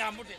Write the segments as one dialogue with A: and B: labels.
A: கொஞ்சம் அம்புட்டு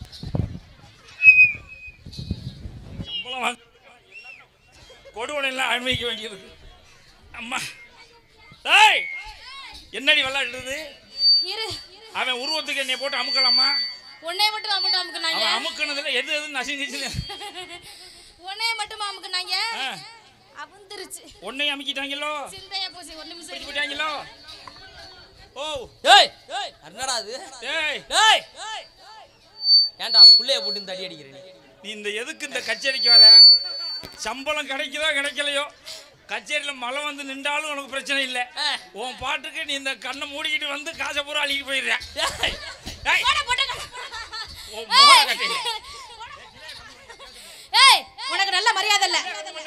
A: சம்பளம் வாங்க கொடுவனையெல்லாம் அனுபவிக்க வேண்டியிருக்கு அம்மா டேய் என்னடி விளையாடுறது
B: இரு
A: அவன் உருவத்துக்கு என்னை போட்டு அமுக்கலாமா
B: உன்னைய மட்டும் அமுட்டு அமுக்குனாங்க
A: அவன் அமுக்கினதுல எது எது நசுங்கிச்சுன்னு
B: உன்னைய மட்டும் அமுக்குனாங்க
A: ஆ.
B: அவுந்துருச்சு
A: உன்னையும் அமுக்கிட்டாங்களோ
B: சிந்தையா போச்சு ஒரு நிமிஷம்
A: பிடிச்சு
B: இரு.
A: போட்டாங்களோ ஓ
C: ஏய் என்னடா அது
A: டேய்
C: ஏய் ஏன்டா புள்ளைய போட்டு இந்த அடி அடிக்கிற நீ
A: நீ இந்த எதுக்கு இந்த கச்சேரிக்கு வர சம்பளம் கிடைக்குதோ கிடைக்கலையோ கச்சேரியில் மழை வந்து நின்றாலும் உனக்கு பிரச்சனை இல்லை
C: ஆ.
A: உன் பாட்டுக்கு நீ இந்த கண்ணை மூடிக்கிட்டு வந்து காசை பூரா அள்ளிட்டு போயிடுற
C: ஏய்
A: ஏய்,
B: போடா, போடா.
A: உன் மோளை கட்டி.
B: ஏய் உனக்கு நல்ல மரியாதை இல்ல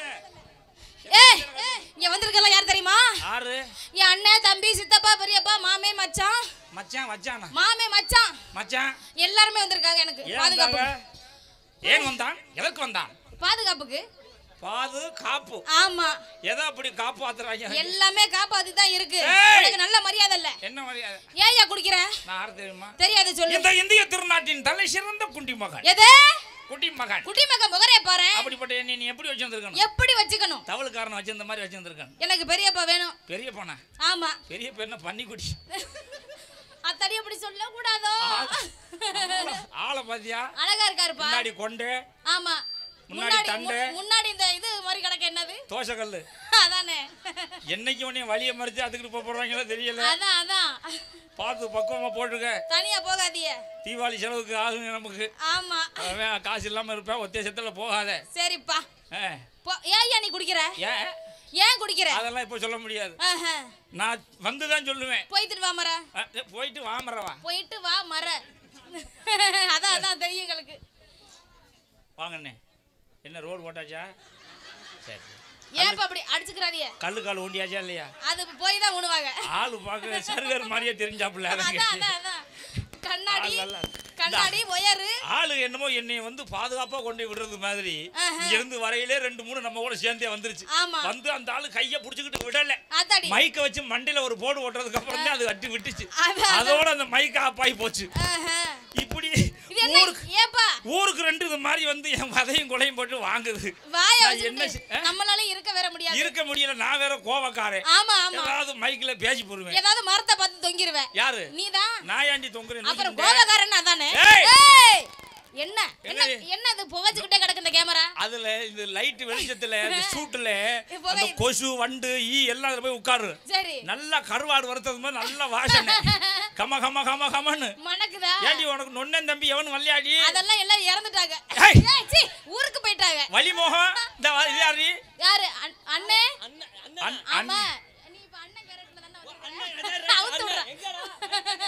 B: ஏய் இங்க வந்திருக்கலாம் யார் தெரியுமா
A: ஆறு
B: என் அண்ணன் தம்பி சித்தப்பா பெரியப்பா மாமே மச்சான்
A: மச்சான் வச்சானா
B: மாமே மச்சான்
A: மச்சான்
B: எல்லாருமே வந்திருக்காங்க எனக்கு
A: ஏன்
B: பாதுகாப்பு
A: வந்தாங்க? ஏன் வந்தான் எதற்கு வந்தான்
B: பாதுகாப்புக்கு
A: பாது காப்பு
B: ஆமா
A: எதை அப்படி காப்பாத்துறாங்க
B: எல்லாமே காப்பாத்தி தான் இருக்கு
A: ஏய்!
B: உனக்கு நல்ல மரியாதை இல்ல
A: என்ன மரியாதை
B: ஏயா குடிக்கிற
A: நான் யாரு தெரியுமா
B: தெரியாது சொல்லு
A: இந்த இந்திய திருநாட்டின் தலை சிறந்த குண்டி மகன்
B: எது
A: குட்டி மகன்
B: குட்டி மக முகரைய பாரு
A: அப்படிப்பட்ட என்னை நீ எப்படி வச்சிருந்திருக்கணும்
B: எப்படி வச்சுக்கணும்
A: தவளுக்காரன் வச்சிருந்த மாதிரி வச்சிருந்திருக்கணும்
B: எனக்கு பெரியப்பா வேணும்
A: பெரிய பொண்ணா
B: ஆமா
A: பெரிய பெண்ண பண்ணி குடி
B: அத்தடி அப்படி சொல்ல கூடாதோ
A: ஆளை பாத்தியா
B: அழகா இருக்காருப்பா
A: முன்னாடி கொண்டு
B: ஆமா
A: முன்னாடி
B: முன்னாடி
A: தண்டு.
B: மு- முன்னாடி இந்த இது மாதிரி கிடக்கு என்னது
A: தோசைக்கல்லு
B: அதானே
A: என்னைக்கு உடனே வழியை மறிச்சு அதுக்கு போக போறாங்களோ தெரியல
B: அதான் அதான்
A: பார்த்து பக்குவமா போட்டுருக்க
B: தனியா போகாதீங்க
A: தீபாவளி செலவுக்கு ஆகுங்க நமக்கு
B: ஆமா
A: அவன் காசு இல்லாம இருப்பேன் ஒத்தேசத்துல போகாத
B: சரிப்பா
A: ஆ.
B: போ ஏன் நீ குடிக்கிற
A: ஏன்
B: ஏன் குடிக்கிற
A: அதெல்லாம் இப்போ சொல்ல முடியாது
B: ஆஹா.
A: நான் வந்து தான் சொல்லுவேன்
B: போயிட்டு வா மர
A: ஆ, போயிட்டு வாமறவா
B: போயிட்டு வா மர அதான் அதான் தெரியும் எங்களுக்கு
A: வாங்கண்ணே என்ன ரோடு போட்டாச்சா சரி
B: ஏன்ப்பா அப்படி அடிச்சுக்கிறாதிய
A: கல்லு கால் ஊண்டியாச்சா இல்லையா
B: அது போய் தான் உணுவாங்க
A: ஆளு பார்க்க சருகர் மாதிரியே தெரிஞ்சாப்புல
B: அதான் அதான் அதான் கண்ணாடி
A: ஆள் நல்லா இருக்கு.
B: கண்ணாடி ஒயரு
A: ஆளு என்னமோ என்னை வந்து பாதுகாப்பா கொண்டு போய் விடுறது மாதிரி
B: ஆஹா.
A: இங்க இருந்து வரையிலே ரெண்டு மூணு நம்ம கூட சேர்ந்தே வந்துருச்சு
B: ஆமா.
A: வந்து அந்த ஆளு கைய புடிச்சுக்கிட்டு விடல
B: அதாடி
A: மைக்க வச்சு மண்டையில ஒரு போடு ஓட்டுறதுக்கு அப்புறம் தான் அது கட்டி விட்டுச்சு
B: அதான், அதான்.
A: அதோட அந்த மைக் ஆஃப் ஆகி போச்சு
B: ஆஹா.
A: இப்படி
B: இது என்ன
A: ஊருக்கு
B: ஏப்பா
A: ஊருக்கு ரெண்டு இது மாதிரி வந்து என் வதையும் கொலையும் போட்டு வாங்குது
B: வாய
A: நான் என்ன
B: வச்சுக்கிட்டு
A: செய்- ஆ?
B: நம்மளால இருக்க வேற முடியாது
A: இருக்க முடியல நான் வேற கோவக்காரன்
B: ஆமா ஆமா
A: ஏதாவது மைக்ல பேசி போடுவேன்
B: ஏதாவது மரத்தை பார்த்து தொங்கிருவேன்
A: யாரு
B: நீதான்
A: நான் ஏண்டி தொங்குறேன்
B: அப்புறம்
A: நூத்தி ரெண்டு.
B: கோபக்காரன் அதானே
A: ஏய்!
B: ஏய்! என்ன என்ன
A: என்னது?
B: என்ன இது புகைச்சுக்கிட்டே கிடக்கு இந்த கேமரா
A: அதுல இந்த லைட் வெளிச்சத்துல இந்த சூட்டுல
B: இப்போ
A: அந்த
B: போய்-
A: கொசு வண்டு ஈ எல்லாம் அதுல போய் உட்காரு
B: சரி
A: நல்லா கருவாடு வறுத்தது மாதிரி நல்ல வாசனை கம கம கம கமன்னு
B: மணக்குதா
A: ஏண்டி உனக்கு நொண்ணன் தம்பி எவன் வல்லையாடி
B: அதெல்லாம் எல்லாம் இறந்துட்டாங்க
A: ஏய்!
B: ஏய், சீ, ஊருக்கு போயிட்டாங்க
A: வலிமோகம் இந்த வா- இது யாரு
B: யாரு அண்- அண்ணே
C: அண்ணன்
A: அண்ணன்
C: அண்ணன்
B: ஆமா நீ இப்ப அண்ணன் கேரக்டர்ல தானே வந்திருக்க? அவுத்து விடுறேன்.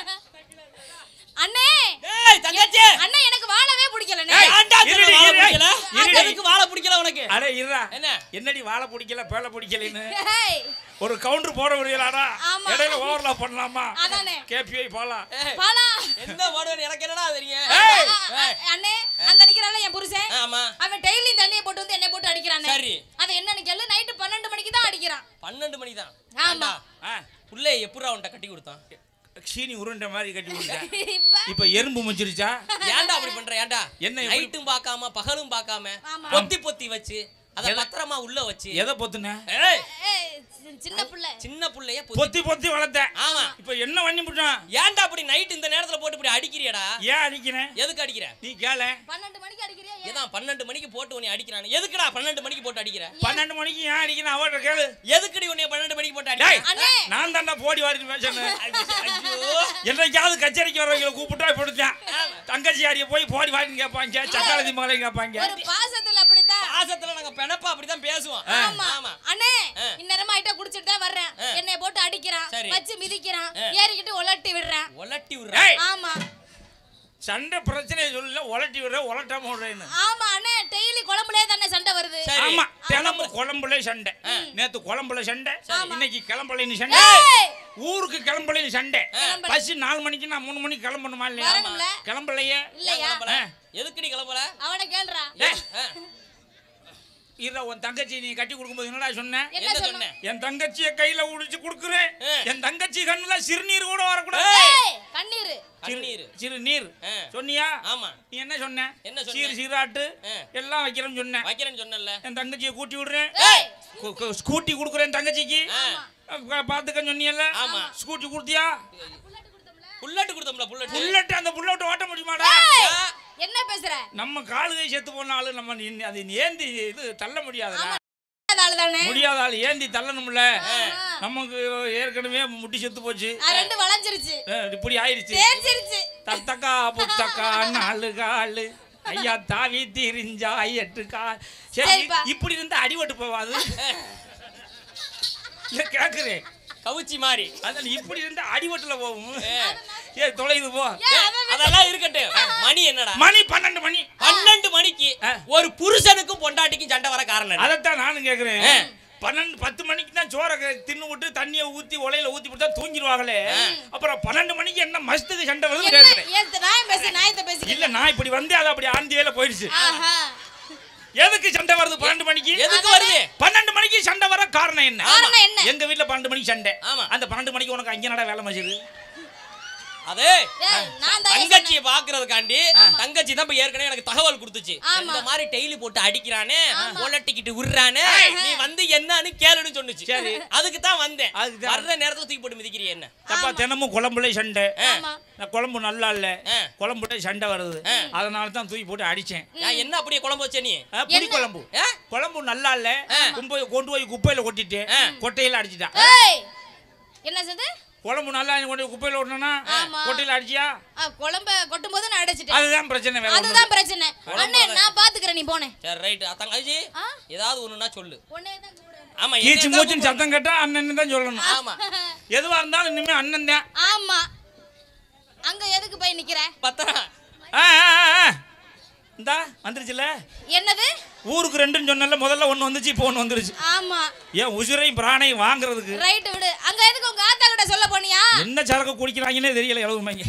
B: அண்ணே
C: ஏய் தங்கச்சி
B: அண்ணே எனக்கு வாழவே பிடிக்கலண்ணே
A: ஏய்!
C: ஏன்டா
A: இருடி,
C: வாழை
A: இருடி,
C: பிடிக்கல
A: இருடி.
C: எதுக்கு வாழை பிடிக்கல உனக்கு
A: அட இருடா
C: என்ன?
A: என்னடி வாழை பிடிக்கல பேலை பிடிக்கலன்னு
B: ஏய்,
A: ஒரு கவுண்டர் போட முடியலாடா
B: ஆமா.
A: இடையில ஓவர்லா பண்ணலாமா
B: அதானே
A: கேபிஐ போலாம்
C: ஏய்,
B: பாலா
C: என்ன பாடுவேன் எனக்கு என்னடா தெரியும்
A: ஏய்!
B: அ- அ- அண்ணே அங்க நிக்கிறான்ல என் புருஷன்
C: ஆமா
B: அவன் டெய்லி தண்ணியை போட்டு வந்து என்னை போட்டு அடிக்கிறானே
C: சரி.
B: அது என்னன்னு கேளு நைட்டு பன்னெண்டு மணிக்கு தான் அடிக்கிறான்
C: பன்னெண்டு மணி தான்
B: ஆமா.
A: ஆ,
C: புள்ளைய எப்படா அவன்கிட்ட கட்டி கொடுத்தான்
A: சீனி உருண்டை மாதிரி கட்டி விட்டேன்
B: இப்ப
A: இப்ப எறும்பு முச்சிருச்சா
C: ஏன்டா அப்படி பண்ற ஏன்டா
A: என்ன இப்படி-
C: நைட்டும் பார்க்காம பகலும் பார்க்காம
B: ஆமா.
C: பொத்தி பொத்தி வச்சு அத
A: எதை-
C: பத்திரமா உள்ள வச்சு
A: எதை பொத்துன
C: ஏய்
B: ஏய், சி- சின்ன பிள்ளை
C: சின்ன புள்ளைய பொத்தி
A: பொத்தி பொத்தி வளர்த்தேன்
C: ஆமா
A: இப்ப என்ன பண்ணி விட்டான்
C: ஏன்டா அப்படி நைட் இந்த நேரத்துல போட்டு இப்படி அடிக்கிறியடா
A: ஏன் அடிக்கிறேன்
C: எதுக்கு அடிக்கிற
A: நீ கேள
B: பன்னெண்டு மணிக்கு அடிக்கிறியா ஏன்?
C: ஏதான் பன்னெண்டு மணிக்கு போட்டு உன்னை அடிக்கிறானு எதுக்குடா பன்னெண்டு மணிக்கு போட்டு அடிக்கிற
A: பன்னெண்டு மணிக்கு ஏன் அடிக்கிறேன் அவட்ட கேளு
C: எதுக்குடி உன்னை பன்னெண்டு மணிக்கு போட்டு
A: டேய்
C: அடிக்கிற
B: அண்ணே
A: நான் தான்டா போடி வாரி பேசுறேன்
C: ஐயோ
A: என்னைக்காவது கச்சேரிக்கு வரவங்களை கூப்பிட்டா கொடுத்தேன் தங்கச்சியாரிய போய் போடி வாரின்னு கேட்பாங்க சக்காலதி மகளை கேட்பாங்க
B: ஒரு பாசத்துல அப்படித்தான்
C: பாசத்துல நாங்க பெணப்பா அப்படிதான் பேசுவோம்
B: ஆமா
C: ஆமா
B: அண்ணே
C: ஆ.
B: இந்நேரமா ஆயிட்டா குடிச்சிட்டு தான் வர்றேன்
C: ஆ.
B: என்னை போட்டு அடிக்கிறான்
C: சரி.
B: வச்சு மிதிக்கிறான்
C: ஆ.
B: ஏறிக்கிட்டு உலட்டி விடுறேன்
C: உலட்டி விடுற
A: ஏய்
B: ஆமா
A: சண்டை பிரச்சனையை சொல்லல உலட்டி விடுற உலட்டாம விடுறேன்னு
B: ஆமா அண்ணே டெய்லி குழம்புலயே தானே சண்டை வருது
C: சரி.
A: ஆமா தினமும் குழம்புல சண்டை நேத்து குழம்புல சண்டை இன்னைக்கு கிளம்பலைன்னு சண்டை
B: ஏய்!
A: ஊருக்கு கிளம்பலைன்னு சண்டை
B: கிளம்பல.
A: பஸ் நாலு மணிக்கு நான் மூணு மணிக்கு கிளம்பணுமா இல்லையா
B: வரணும்ல.
A: கிளம்பலையே
B: இல்லையா
A: ஆ.
C: எதுக்குடி கிளம்பல
B: அவனை கேள்றா
A: ஏய்,
C: ஆ,
A: இரு உன் தங்கச்சி நீ கட்டி கொடுக்கும்போது என்னடா சொன்னேன்
B: என்ன
C: என்ன
B: சொன்ன
C: சொன்னேன்
A: என் தங்கச்சிய கையில உடிச்சு கொடுக்குறேன்
C: ஆ.
A: என் தங்கச்சி கண்ணுல சிறுநீர் கூட வரக்கூடாது
C: ஏய்,
B: ஏய்! கண்ணீர்
C: கண்ணீர்
A: சிறு நீர்
C: ஆ.
A: சொன்னியா
C: ஆமா
A: நீ என்ன சொன்ன
C: என்ன சொன்னேன்?
A: சீர் சீராட்டு
C: ஆ.
A: எல்லாம் வைக்கிறேன்னு சொன்னேன்
C: வைக்கிறேன்னு சொன்னல
A: என் தங்கச்சியை கூட்டி விடுறேன்
B: ஏய்
A: கு- கு- ஸ்கூட்டி கொடுக்குறேன் தங்கச்சிக்கு
C: ஆ.
A: பாத்துக்க சொன்னியல்ல
C: ஆமா.
A: ஸ்கூட்டி கொடுத்தியா
C: புல்லட் கொடுத்தோம்ல புல்லட்
A: புல்லட் அந்த புல்லட் ஓட்ட முடியுமாடா
B: ஏய், என்ன பேசுற
A: நம்ம காலுகை செத்து போன ஆளு நம்ம நீ- அது ஏந்தி இது தள்ள முடியாதுடா
B: அந்த ஆளு தானே
A: முடியாத ஆள் ஏந்தி தள்ளணும்ல
B: ஆ.
A: நமக்கு ஏற்கனவே முட்டி செத்து போச்சு
B: ஆ, ரெண்டு வளைஞ்சிருச்சு
A: அஹ் இப்படி ஆயிடுச்சு
B: தேஞ்சிருச்சு
A: தத்தக்கா புத்தக்கா நாலு காலு ஐயா தாவி திரிஞ்சா எட்டு கால் சரி
B: சரிப்பா.
A: இப்படி இருந்தா அடிபட்டு போவாது இல்ல கேக்குறேன்
C: கவுச்சி மாதிரி
A: அதான் இப்படி இருந்தா அடிபட்டுல போகும் ஏ தொலைது போ
B: ஏன்
C: ஏய்,
B: அவன்
C: அதெல்லாம் இருக்கட்டும் மணி என்னடா
A: மணி பன்னெண்டு மணி
C: பன்னெண்டு மணிக்கு
A: ஆ.
C: ஒரு புருஷனுக்கும் பொண்டாட்டிக்கும் சண்டை வர காரணம் என்ன?
A: அதைத்தான் நானும் கேக்குறேன் பன்னெண்டு பத்து மணிக்கு தான் சோறை க- தின்னு விட்டு தண்ணியை ஊத்தி உலையில ஊத்தி விட்டா தூங்கிடுவாங்களே அப்புறம் பன்னெண்டு மணிக்கு என்ன மஸ்துக்கு சண்டை வருது
B: என்ன
A: கேக்குறேன்
B: ஏன் நாயம் பேசு நாயத்தை பேசி
A: இல்ல நான் இப்படி வந்து அது அப்படி ஆந்தியில போயிடுச்சு
B: ஆஹா
A: எதுக்கு சண்டை வருது பன்னெண்டு மணிக்கு
C: எதுக்கு வருது
A: பன்னெண்டு மணிக்கு சண்டை வர காரணம் என்ன
B: காரணம் என்ன
A: எங்க வீட்ல பன்னெண்டு மணிக்கு சண்டை
C: ஆமா.
A: அந்த பன்னெண்டு மணிக்கு உனக்கு அங்க நட வேலை மசிது
C: அது
B: ஏய், நான் தான்
C: தங்கச்சியை பாக்குறதுக்காண்டி தங்கச்சி தான் இப்ப ஏற்கனவே எனக்கு தகவல் கொடுத்துச்சு
B: ஆமா.
C: இந்த மாதிரி டெய்லி போட்டு அடிக்கிறானே ஒலட்டிக்கிட்டு விடுறானே நீ வந்து என்னன்னு கேளுன்னு சொன்னுச்சு
A: சரி.
C: அதுக்கு தான் வந்தேன்
A: அதுக்கு தான்.
C: வர்ற நேரத்துல தூக்கி போட்டு மிதிக்கிறீ என்ன
A: தப்பா தினமும் குழம்புல சண்டை
B: ஆமா
A: நான் குழம்பு நல்லா இல்ல
C: ஆ.
A: குழம்புல சண்டை வருது அதனால தான் தூக்கி போட்டு அடிச்சேன்
C: நான் என்ன அப்படியே குழம்பு வச்ச நீ
A: ஆ, புளி
B: என்ன?
A: குழம்பு
C: ஆ?
A: குழம்பு நல்லா இல்ல கொண்டு போய் கொண்டு போய் குப்பையில கொட்டிட்டு கொட்டையில அடிச்சிட்டா
B: ஏய் என்ன சொல்றது
A: குழம்பு நல்லா கொண்டு போய் குப்பையில ஓட்டணும்னா
B: ஆமா.
A: கொட்டையில அடிச்சியா
B: ஆ, குழம்ப கொட்டும் போது நான் அடைச்சிட்டேன்
A: அதுதான் பிரச்சனை வேற ஒண்ணும்
B: அதுதான் பிரச்சனை அண்ணே நான் பாத்துக்கிறேன் நீ போனேன்
C: சரி ரைட் தங்கச்சி
B: ஆ?
C: ஏதாவது ஒண்ணுன்னா சொல்லு
B: உன்னே தான் கூப்பிடுறேன்.
C: ஆமா
A: இல்ல. கீச்சு
C: என்னை தான்
A: மூச்சுன்னு சத்தம் கேட்டா அண்ணன் தான் சொல்லணும்
C: ஆமா
A: எதுவா இருந்தாலும் இனிமே அண்ணன் தான்
B: ஆமா அங்க எதுக்கு போய் நிக்கிற
C: பத்திரம்
A: ஆ, ஆ, ஆ, ஆ. இந்தா வந்துருச்சுல
B: என்னது
A: ஊருக்கு ரெண்டுன்னு சொன்னல முதல்ல ஒண்ணு வந்துச்சு இப்போ ஒண்ணு வந்துருச்சு
B: ஆமா
A: ஏன் உசுரை பிராணை வாங்குறதுக்கு
B: ரைட் விடு அங்க எதுக்கு உங்க ஆத்தா கிட்ட சொல்ல போனியா
A: என்ன சரக்கு குடிக்கிறாங்கன்னே தெரியல எழுதுமாங்க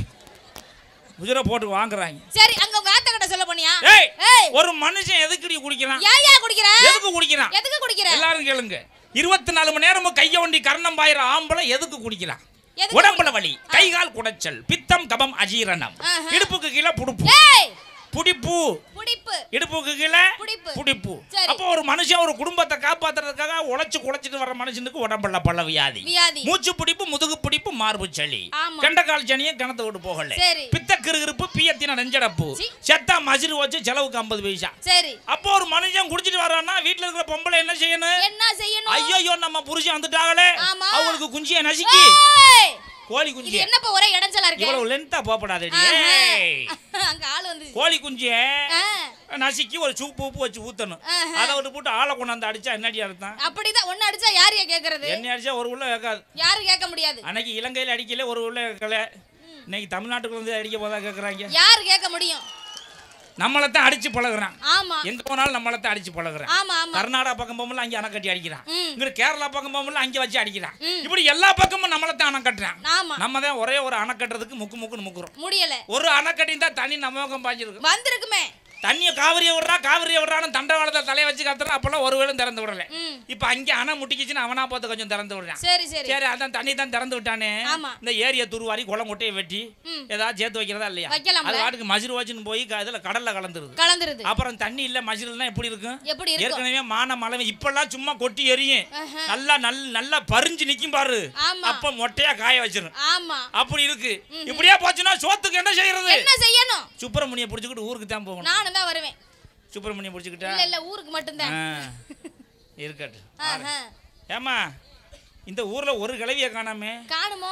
A: உசுரை போட்டு வாங்குறாங்க
B: சரி அங்க உங்க ஆத்தா கிட்ட சொல்ல போனியா
A: ஏய்
B: ஏய்
A: ஒரு மனுஷன் எதுக்குடி குடிக்கிறான்
B: ஏன் ஏன் குடிக்கிற
A: எதுக்கு குடிக்கிறான்
B: எதுக்கு குடிக்கிற
A: எல்லாரும் கேளுங்க இருபத்தி நாலு மணி நேரமும் கைய ஒண்டி கர்ணம் பாயிர ஆம்பளை எதுக்கு குடிக்கிறான்
B: எதுக்கு
A: உடம்புல வலி கை கால் குடைச்சல் பித்தம் கபம் அஜீரணம்
B: ஆஹா.
A: இடுப்புக்கு கீழே புடுப்பு
B: ஏய்
A: புடிப்பு
B: புடிப்பு
A: இடுப்புக்கு கீழே
B: புடிப்பு.
A: புடிப்பு
B: சரி.
A: அப்போ ஒரு மனுஷன் ஒரு குடும்பத்தை காப்பாத்துறதுக்காக உழைச்சு குழைச்சிட்டு வர மனுஷனுக்கு உடம்புல பல வியாதி
B: வியாதி
A: மூச்சு பிடிப்பு முதுகு பிடிப்பு மார்பு சளி
B: ஆமா.
A: கெண்டக்கால் சனியும் கிணத்து விட்டு போகல
B: சரி.
A: பித்த கிருகிருப்பு பியத்தின நெஞ்சடப்பு
B: சீ.
A: செத்தா மசிறு வச்சு செலவுக்கு ஐம்பது பைசா
B: சரி
A: அப்போ ஒரு மனுஷன் குடிச்சிட்டு வர்றான்னா வீட்டுல இருக்கிற பொம்பளை என்ன செய்யணும்
B: என்ன செய்யணும்
A: ஐயோ நம்ம புருஷன் வந்துட்டாங்களே
B: ஆமா.
A: அவங்களுக்கு குஞ்சிய நசுக்கி
B: ஏய்!
A: கோழி
B: இது
A: குஞ்சிய
B: என்னப்பா ஒரே இடைஞ்சலா இருக்கு
A: இவ்வளவு லென்த்தா போப்படாதடி
B: ஆஹா.
A: ஏய்.
B: அங்க ஆள் வந்து
A: கோழி குஞ்சிய
B: ஆ,
A: நசுக்கி ஒரு சூப்பு உப்பு வச்சு ஊத்தணும்
B: ஆஹா.
A: அதை விட்டு போட்டு ஆளை கொண்டாந்து அடிச்சா என்னடி அர்த்தம்
B: அப்படிதான் ஒண்ணு அடிச்சா யாரையா கேக்குறது
A: என்ன அடிச்சா ஒரு உள்ள கேட்காது
B: யாரும் கேட்க முடியாது
A: அன்னைக்கு இலங்கையில அடிக்கல ஒரு உள்ள கேட்கல இன்னைக்கு தமிழ்நாட்டுக்குள்ள வந்து அடிக்க போதா கேக்குறாங்க
B: யாரு கேட்க முடியும்
A: நம்மளை தான் அடிச்சு பழகுறான்
B: ஆமா
A: எங்க போனாலும் நம்மளை தான் அடிச்சு பழகுறான்
B: ஆமா ஆமா
A: கர்நாடகா பக்கம் போகும்போது அங்கே அணை கட்டி அடிக்கிறான்
B: ம்.
A: இங்க கேரளா பக்கம் போகும்போது அங்கே வச்சு அடிக்கிறான்
B: ம்.
A: இப்படி எல்லா பக்கமும் நம்மளை தான் அணை கட்டுறான்
B: ஆமா
A: நம்ம தான் ஒரே ஒரு அணை கட்டுறதுக்கு முக்கு முக்குன்னு முக்குறோம்
B: முடியல
A: ஒரு அணை கட்டி தான் தண்ணி நம்ம பக்கம் பாய்ச்சிருக்கு
B: வந்திருக்குமே
A: தண்ணியை காவிரியை விடுறா காவிரியை விடுறான்னு தண்டவாளத்தை தலையை வச்சு கத்துறான் அப்பெல்லாம் ஒரு வேளும் திறந்து விடல
B: ம்
A: இப்போ அங்கே அணை முட்டிக்கிச்சுன்னு அவனா பார்த்து கொஞ்சம் திறந்து விடுறான்
B: சரி சரி
A: சரி அதான் தண்ணி தான் திறந்து விட்டானே
B: ஆமா.
A: இந்த ஏரியை துருவாரி குளம் கொட்டையை வெட்டி
B: ம்.
A: ஏதாவது சேர்த்து வைக்கிறதா இல்லையா
B: வைக்கலாம்ல.
A: அது வாட்டுக்கு மசிறு வச்சுன்னு போய் க- இதுல கடல்ல கலந்துருது
B: கலந்துருது
A: அப்புறம் தண்ணி இல்ல மசிறுலாம் எப்படி இருக்கும்
B: எப்படி இருக்கும்
A: ஏற்கனவே மான மலை இப்பெல்லாம் சும்மா கொட்டி எரியும்
B: ஆஹா.
A: நல்லா நல் நல்லா பறிஞ்சு நிக்கும் பாரு
B: ஆமா
A: அப்ப மொட்டையா காய வச்சிரும்
B: ஆமா
A: அப்படி இருக்கு இப்படியே போச்சுன்னா சோத்துக்கு என்ன செய்யறது
B: என்ன செய்யணும்
A: சுப்பிரமணிய புடிச்சுக்கிட்டு ஊருக்கு தான் போகணும்
B: நானும் தான் வருவேன்
A: சுப்பிரமணியம் புடிச்சுக்கிட்டா
B: இல்ல இல்ல ஊருக்கு மட்டும்தான்
A: ஆ. இருக்கட்டும்
B: ஆஹா.
A: ஏமா இந்த ஊர்ல ஒரு கிளவிய காணாமே
B: காணுமோ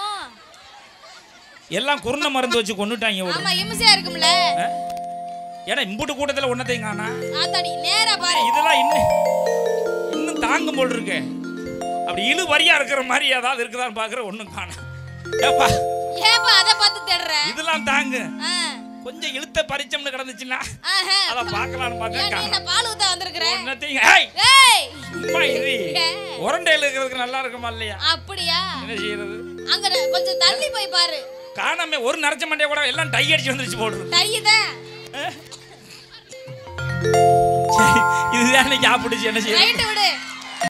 A: எல்லாம் குருண மருந்து வச்சு கொண்டுட்டாங்க ஒரு
B: ஆமா இம்சையா இருக்கும்ல
A: ஏன்னா இம்புட்டு கூட்டத்துல ஒன்னத்தையும் காணா
B: ஆத்தாடி நேரா பாரு
A: இதெல்லாம் இன்னும் இன்னும் தாங்கும் போல் இருக்கு அப்படி இழு வரியா இருக்கிற மாதிரி ஏதாவது இருக்குதான்னு பாக்குற ஒண்ணும் காணா ஏப்பா
B: ஏப்பா அத பார்த்து தேடுற
A: இதெல்லாம் தாங்கு
B: ஆ.
A: கொஞ்சம் இழுத்த பறிச்சம்னு கிடந்துச்சுன்னா
B: ஆஹா.
A: அதை பார்க்கலான்னு பார்த்தா
B: ஏன் நீ
A: காணோம்.
B: என்ன பால் ஊத்த வந்திருக்கிற
A: ஒன்னத்தையும் ஏய்
B: ஏய்
A: சும்மா இரு
B: ஏன்?
A: உரண்டையில் இருக்கிறதுக்கு நல்லா இருக்குமா இல்லையா
B: அப்படியா
A: என்ன செய்யறது
B: அங்க ந- கொஞ்சம் தள்ளி போய் பாரு
A: காணாம ஒரு நரைச்ச மண்டைய கூட எல்லாம் டை அடிச்சு வந்துருச்சு போடுறது
B: டையுதான்
A: சரி இதுதான் இன்னைக்கு ஆப்பிடுச்சு என்ன செய்யறது
B: ரைட்டு விடு